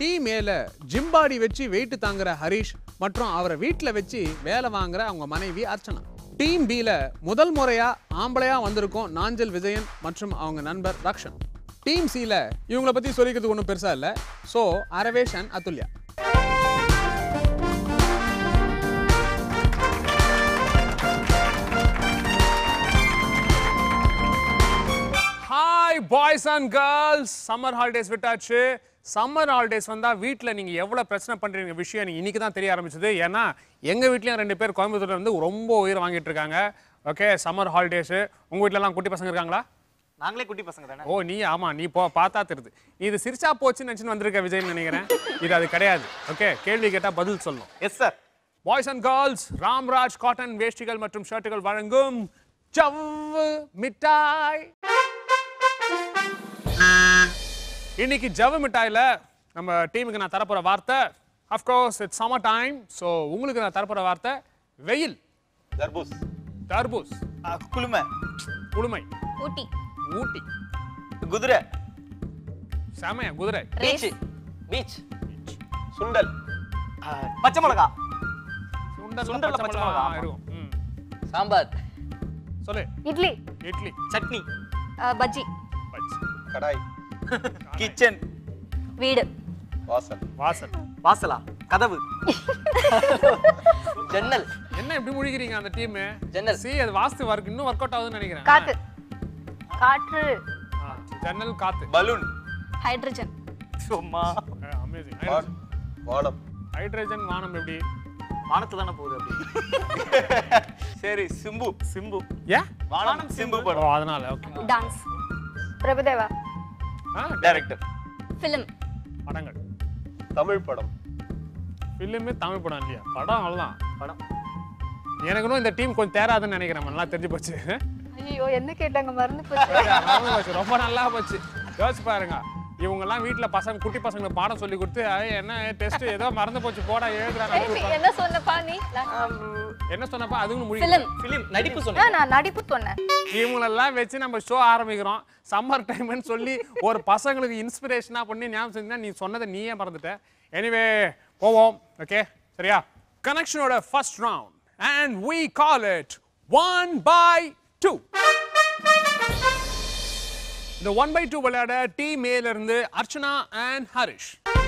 Team ஏல gym body வச்சு wait தாங்குற ஹரிஷ் மற்றும் அவரை வீட்டில் வச்சு வேலை வாங்குற அவங்க மனைவி அர்ச்சனா டீம் பில முதல் முறையா ஆம்பளையா வந்திருக்கும் நாஞ்சல் விஜயன் மற்றும் அவங்க நண்பர் ரக்ஷன் டீம் சில இவங்கள பத்தி சொல்லிக்கிறதுக்கு ஒன்றும் பெருசா இல்லை so Aravesh and Athulya hi boys and girls summer holidays விட்டாச்சு சம்மர் ஹாலிடேஸ் வந்தால் வீட்டில் நீங்கள் எவ்வளோ பிரச்சனை பண்ணுறீங்க விஷயம் எனக்கு இன்றைக்கி தான் தெரிய ஆரம்பிச்சது ஏன்னா எங்கள் வீட்லேயும் ரெண்டு பேர் கோயம்புத்தூர்ல இருந்து ரொம்ப உயிர் வாங்கிட்டு இருக்காங்க ஓகே சம்மர் ஹாலிடேஸு உங்கள் வீட்டிலலாம் குட்டி பசங்க இருக்காங்களா நாங்களே குட்டி பசங்க தானே ஓ நீ ஆமாம் நீ போ பார்த்தா தெரியுது இது சிரிச்சா போச்சுன்னு நினச்சின்னு வந்திருக்க விஜய்னு நினைக்கிறேன் இது அது கிடையாது ஓகே கேள்வி கேட்டால் பதில் சொல்லணும் yes sir boys and girls Ramraj cotton வேஷ்டிகள் மற்றும் ஷர்ட்டுகள் வழங்கும் ஜவ்வு மிட்டாய் இன்னைக்கு ஜவ்வு மிட்டாயில நம்ம டீமுக்கு நான் தரப்போற வார்த்தை of course it's summer time so உங்களுக்கு நான் தரப்போற வார்த்தை வெயில் தர்பூஸ் தர்பூஸ் குளுமை குளுமை ஊட்டி ஊட்டி குதிரை செமைய குதிரை பீச் பீச் சுண்டல் பச்சை மிளகா சுண்டல்ல சுண்டல்ல பச்சை பச்சை மிளகா மிளகா, ஆமா. இருக்கும் ம். சாம்பார் சொல்லு இட்லி இட்லி சட்னி அஹ், பஜ்ஜி பச்சை கடாய் கிச்சன் வீடு வாசல் வாசல் வாசலா கதவு ஜன்னல் என்ன இப்படி முழிக்கிறீங்க அந்த டீம் ஜன்னல். சி அது வாஸ்து ஒர்க் இன்னும் ஒர்க் அவுட் ஆகுதுன்னு நினைக்கிறேன் காத்து காற்று ஆ, ஜன்னல் காத்து பலூன் ஹைட்ரஜன் சும்மா அமேசிங் வான் வானம் ஹைட்ரஜன் வானம் எப்படி வானத்துல தானே போகுது அப்படி சரி சிம்பு சிம்பு ஏ வானம் சிம்பு ஓ படம் அதனால okay dance Prabhudeva director film படங்கள் தமிழ் படம் ஃபிலிமு தமிழ் படம் இல்லையா படம் அவ்வளோதான் படம் எனக்கு இன்னும் இந்த டீம் கொஞ்சம் தேராதுன்னு நினைக்கிறேன் நல்லா தெரிஞ்சு போச்சு ஐயோ என்ன கேட்டாங்க மறந்து போச்சு மறந்து போச்சு ரொம்ப நல்லா போச்சு யோசிச்சு பாருங்க இவங்கெல்லாம் வீட்ல பசங்க குட்டி பசங்களுக்கு பாடம் சொல்லி கொடுத்து "ஐய், என்ன டெஸ்ட் ஏதோ மறந்து போச்சு போடா எழுதுறாங்க ஏய், நீ என்ன சொன்னப்பா நீ என்ன சொன்னப்பா அதுவும் முடியும் ஃபிலிம் ஃபிலிம் நடிப்பு சொன்னேன் நான் நடிப்பு சொன்னேன் இவங்களெல்லாம் வச்சு நம்ம ஷோ ஆரம்பிக்கிறோம் சம்மர் டைம்னு சொல்லி ஒரு பசங்களுக்கு இன்ஸ்பிரேஷனாக பண்ணி ஞாபகம் செஞ்சா நீ சொன்னதை நீயே மறந்துட்ட எனிவே போவோம் ஓகே சரியா கனெக்ஷனோட first round and we call it one by two இந்த ஒன் பை டூ விளையாட டீம் ஏல இருந்து அர்ச்சனா அண்ட் ஹரிஷ்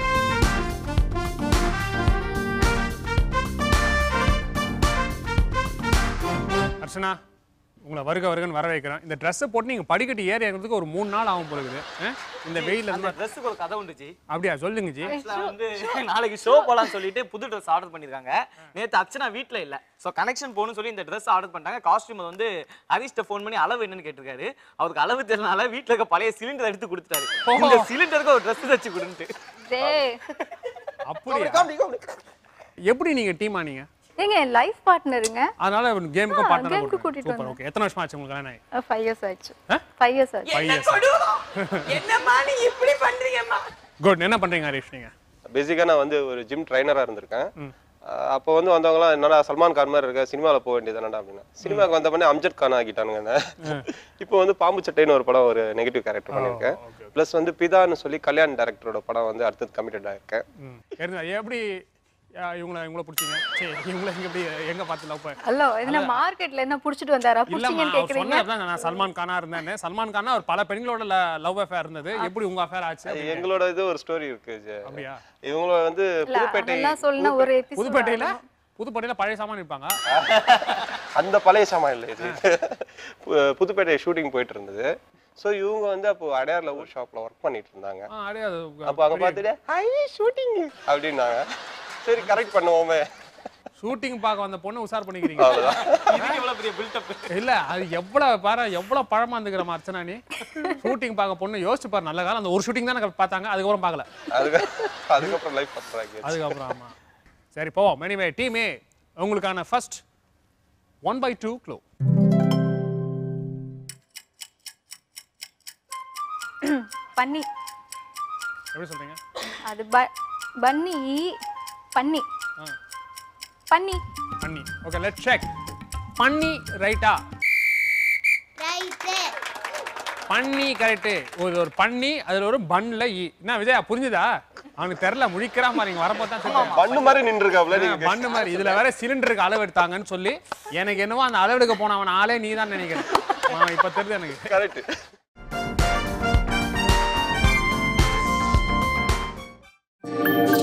அர்ச்சனா உங்களை வருக வருகன்னு வர வைக்கிறேன் இந்த ட்ரெஸ்ஸை போட்டு நீங்கள் படிக்கட்டு ஏறி இறங்குறதுக்கு ஒரு மூணு நாள் ஆகும் போலுக்குது அஹ்? இந்த வெயில்ல அந்த இருந்து ட்ரெஸ்ஸுக்கு ஒரு கதை உண்டு ஜி அப்படியா சொல்லுங்க ஜி Actually வந்து நாளைக்கு ஷோ போலாம்னு சொல்லிட்டு புது ட்ரெஸ் ஆர்டர் பண்ணிருக்காங்க நேத்து அர்ச்சனா வீட்ல இல்ல சோ கனெக்ஷன் போகணும்னு சொல்லி இந்த ட்ரெஸ் ஆர்டர் பண்ணிட்டாங்க காஸ்டியூம் வந்து ஹரிஷ்ட ஃபோன் பண்ணி அளவு என்னன்னு கேட்டிருக்காரு அவருக்கு அளவு தெரியலனால வீட்ல இருக்க பழைய சிலிண்டர் எடுத்து கொடுத்துட்டாரு இந்த சிலிண்டருக்கு ஒரு ட்ரெஸ் தச்சு கொடுன்ட்டு டேய் அப்படியா எப்படி நீங்க டீமா நீங்க ஏங்க லைஃப் பார்ட்னருங்க அதனால கேமுக்கும் ஆ, பார்ட்னர் game க்கு கூட்டிட்டு சூப்பர் ஓகே எத்தனை வருஷம் ஆச்சு உங்களுக்கு கல்யாணம் ஆகி ஃபைவ் இயர்ஸ் ஆயிடுச்சு ஆ? ஃபைவ் இயர்ஸ் ஆச்சு ஃபைவ் இயர்ஸ் என்னம்மா நீ இப்படி பண்றீங்கம்மா குட் என்ன பண்றீங்க ஹரிஷ் நீங்க பேசிக்காக நான் வந்து ஒரு ஜிம் ட்ரைனராக இருந்திருக்கேன் அஹ் அப்போ வந்து வந்தவங்கலாம் என்னடா சல்மான் கான் மாதிரி இருக்க சினிமாவில் போக வேண்டியதானடா அப்படின்னா சினிமாவுக்கு வந்த பண்ணி அம்ஜத் கான் ஆகிட்டானுங்க என்ன இப்போ வந்து பாம்பு சட்டைன்னு ஒரு படம் ஒரு நெகட்டிவ் கேரக்டர் பண்ணியிருக்கேன் ப்ளஸ் வந்து பிதான்னு சொல்லி கல்யாண் டேரக்டரோட படம் வந்து அடுத்தது கமிட்டட் ஆயிருக்கேன் ம் இருந்தா எப்படி ஆ, இவங்கள இவங்கள பிடிச்சிங்க சரி இவங்கள இங்க எப்படி எங்க பார்த்து லவ் பண்ண ஹலோ என்ன மார்க்கெட்ல என்ன புடிச்சிட்டு வந்தாரா இல்லம்மா புடிச்சீங்கன்னு அவர் கேக்குறீங்க சொன்னார் நான் சல்மான் கானா இருந்தேன்னு சல்மான் கானா அவர் பல பெண்களோட லவ் அஃபேர் இருந்தது எப்படி உங்க அஃபேர் ஆச்சு அது எங்களோட இது ஒரு ஸ்டோரி இருக்கு ஜெ. அப்படியா இவங்கள வந்து இல்ல புதுப்பேட்டை அதெல்லாம் சொல்லுனா ஒரு எபிசோட் புதுப்பேட்டையில புதுப்பேட்டையில பழைய சாமான் இருப்பாங்க அந்த பழைய சாமான் இல்லை இது பு- புதுப்பேட்டை ஷூட்டிங் போயிட்டு இருந்தது ஸோ இவங்க வந்து அப்போ அடையார்ல ஒரு ஷாப்ல ஒர்க் பண்ணிட்டு இருந்தாங்க ஆ, அப்படியே அது அப்போ அங்க பார்த்துட்டு ஹை ஷூட்டிங் அப்படின்னாங்க சரி கரெக்ட் பண்ணுவோமே ஷூட்டிங் பார்க்க வந்த பொண்ணு உஷார் பண்ணிக்கிறீங்க அவ்வளவுதான் இதுக்கு இவ்வளவு பெரிய பில்டப் இல்ல அது எவ்வளவு பாரு எவ்வளவு பழமா இருந்துக்கிற அர்ச்சனா நீ ஷூட்டிங் பார்க்க பொண்ணு யோசிச்சு பாரு நல்ல காலம் அந்த ஒரு ஷூட்டிங் தான் எனக்கு பார்த்தாங்க அதுக்கப்புறம் பார்க்கல அதுக்கு அதுக்கப்புறம் லைஃப் பண்றாங்க அதுக்கப்புறம் ஆமா சரி போவோம் எனிவே டீமே உங்களுக்கான ஃபர்ஸ்ட் ஒன் பை டூ க்ளோ பன்னி எப்படி சொல்றீங்க அது ப- பன்னி பன்னி ஆ. பன்னி பண்ணி ஓகே லெட் செக் பண்ணி ரைட்டா பண்ணி கரெக்ட் ஒரு ஒரு பண்ணி அதுல ஒரு பன்ல ஈ என்ன விஜயா புரிஞ்சுதா அவனுக்கு தெரியல முழிக்கிறா மாதிரி இங்க வரப்போ தான் தெரியும். பண்ணு மாதிரி நின்று இருக்காப்ல நீங்க பண்ணு மாதிரி இதுல வேற சிலிண்டருக்கு அளவு எடுத்தாங்கன்னு சொல்லி எனக்கு என்னவோ அந்த அளவு எடுக்க போனவன் ஆளே நீ தான் நினைக்கிறேன் ஆ, இப்ப தெரியுது எனக்கு கரெக்ட்